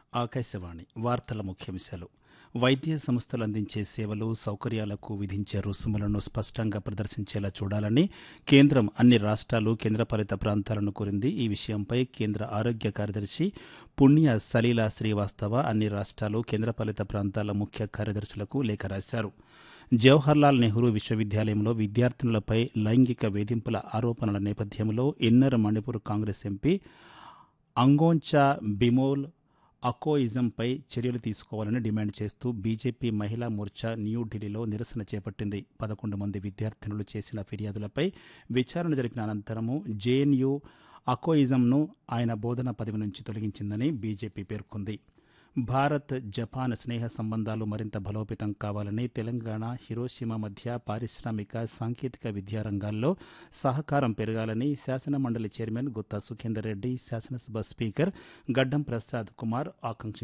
ఆకాశవాణి వార్తల ముఖ్యాంశాలు వైద్య సంస్థలు అందించే సేవలు సౌకర్యాలకు విధించే రుసుములను స్పష్టంగా ప్రదర్శించేలా చూడాలని కేంద్రం అన్ని రాష్ట్రాలు కేంద్రపాలిత ప్రాంతాలను కోరింది ఈ విషయంపై కేంద్ర ఆరోగ్య కార్యదర్శి పుణ్య సలీలా శ్రీవాస్తవ అన్ని రాష్ట్రాలు కేంద్రపాలిత ప్రాంతాల ముఖ్య కార్యదర్శులకు లేఖ రాశారు జవహర్లాల్ నెహ్రూ విశ్వవిద్యాలయంలో విద్యార్థినులపై లైంగిక వేధింపుల ఆరోపణల నేపథ్యంలో Inner Manipur Congress MP Angomcha Bimol అకోయిజంపై చర్యలు తీసుకోవాలని డిమాండ్ చేస్తూ బీజేపీ మహిళా మోర్చా న్యూఢిల్లీలో నిరసన చేపట్టింది పదకొండు మంది విద్యార్థినులు చేసిన ఫిర్యాదులపై విచారణ జరిపిన అనంతరము జేఎన్యూ అకోయిజంను ఆయన బోధన పదవి నుంచి తొలగించిందని బీజేపీ పేర్కొంది భారత్ జపాన్ స్నేహ సంబంధాలు మరింత బలోపేతం కావాలని తెలంగాణ హిరోషిమా మధ్య పారిశ్రామిక సాంకేతిక విద్యా రంగాల్లో సహకారం పెరగాలని శాసన మండలి చైర్మన్ గుత్తా సుఖేందర్ రెడ్డి శాసనసభ స్పీకర్ గడ్డం ప్రసాద్ కుమార్ ఆకాంక్షించారు